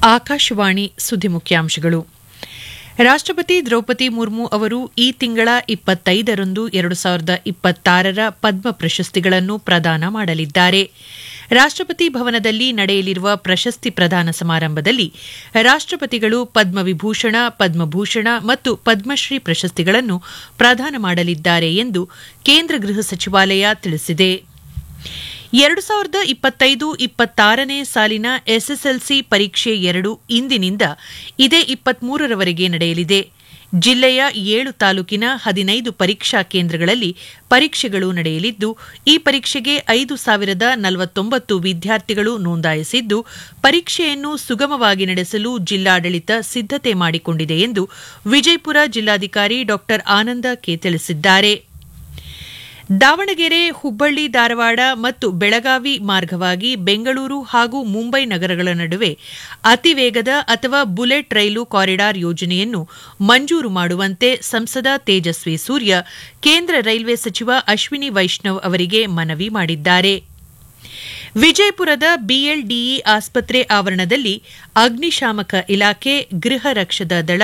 ಆಕಾಶವಾಣಿ ಸುದ್ದಿ ಮುಖ್ಯಾಂಶಗಳು ರಾಷ್ಟಪತಿ ದ್ರೌಪದಿ ಮುರ್ಮು ಅವರು ಈ ತಿಂಗಳ ಇಪ್ಪತ್ತೈದರಂದು ಎರಡು ಸಾವಿರದ ಇಪ್ಪತ್ತಾರರ ಪದ್ಮ ಪ್ರಶಸ್ತಿಗಳನ್ನು ಪ್ರದಾನ ಮಾಡಲಿದ್ದಾರೆ ರಾಷ್ಟಪತಿ ಭವನದಲ್ಲಿ ನಡೆಯಲಿರುವ ಪ್ರಶಸ್ತಿ ಪ್ರದಾನ ಸಮಾರಂಭದಲ್ಲಿ ರಾಷ್ಟಪತಿಗಳು ಪದ್ಮವಿಭೂಷಣ ಪದ್ಮಭೂಷಣ ಮತ್ತು ಪದ್ಮಶ್ರೀ ಪ್ರಶಸ್ತಿಗಳನ್ನು ಪ್ರದಾನ ಮಾಡಲಿದ್ದಾರೆ ಎಂದು ಕೇಂದ್ರ ಗೃಹ ಸಚಿವಾಲಯ ತಿಳಿಸಿದೆ ಎರಡು ಸಾವಿರದ ಇಪ್ಪತ್ತೈದು ಇಪ್ಪತ್ತಾರನೇ ಸಾಲಿನ ಎಸ್ಎಸ್ಎಲ್ಸಿ ಪರೀಕ್ಷೆ ಎರಡು ಇಂದಿನಿಂದ ಇದೇ ಇಪ್ಪತ್ಮೂರರವರೆಗೆ ನಡೆಯಲಿದೆ ಜಿಲ್ಲೆಯ ಏಳು ತಾಲೂಕಿನ ಹದಿನೈದು ಪರೀಕ್ಷಾ ಕೇಂದ್ರಗಳಲ್ಲಿ ಪರೀಕ್ಷೆಗಳು ನಡೆಯಲಿದ್ದು ಈ ಪರೀಕ್ಷೆಗೆ ಐದು ಸಾವಿರದ ನಲವತ್ತೊಂಬತ್ತು ವಿದ್ಯಾರ್ಥಿಗಳು ನೋಂದಾಯಿಸಿದ್ದು ಪರೀಕ್ಷೆಯನ್ನು ಸುಗಮವಾಗಿ ನಡೆಸಲು ಜಿಲ್ಲಾಡಳಿತ ಸಿದ್ದತೆ ಮಾಡಿಕೊಂಡಿದೆ ಎಂದು ವಿಜಯಪುರ ಜಿಲ್ಲಾಧಿಕಾರಿ ಡಾ ಆನಂದ ಕೆ ತಿಳಿಸಿದ್ದಾರೆ ದಾವಣಗೆರೆ ಹುಬ್ಬಳ್ಳಿ ಧಾರವಾಡ ಮತ್ತು ಬೆಳಗಾವಿ ಮಾರ್ಗವಾಗಿ ಬೆಂಗಳೂರು ಹಾಗೂ ಮುಂಬೈ ನಗರಗಳ ನಡುವೆ ಅತಿ ವೇಗದ ಅಥವಾ ಬುಲೆಟ್ ರೈಲು ಕಾರಿಡಾರ್ ಯೋಜನೆಯನ್ನು ಮಂಜೂರು ಮಾಡುವಂತೆ ಸಂಸದ ತೇಜಸ್ವಿ ಸೂರ್ಯ ಕೇಂದ್ರ ರೈಲ್ವೆ ಸಚಿವ ಅಶ್ವಿನಿ ವೈಷ್ಣವ್ ಅವರಿಗೆ ಮನವಿ ಮಾಡಿದ್ದಾರೆ ವಿಜಯಪುರದ ಬಿಎಲ್ಡಿಇ ಆಸ್ಪತ್ರೆ ಆವರಣದಲ್ಲಿ ಅಗ್ನಿಶಾಮಕ ಇಲಾಖೆ ಗೃಹ ರಕ್ಷದ ದಳ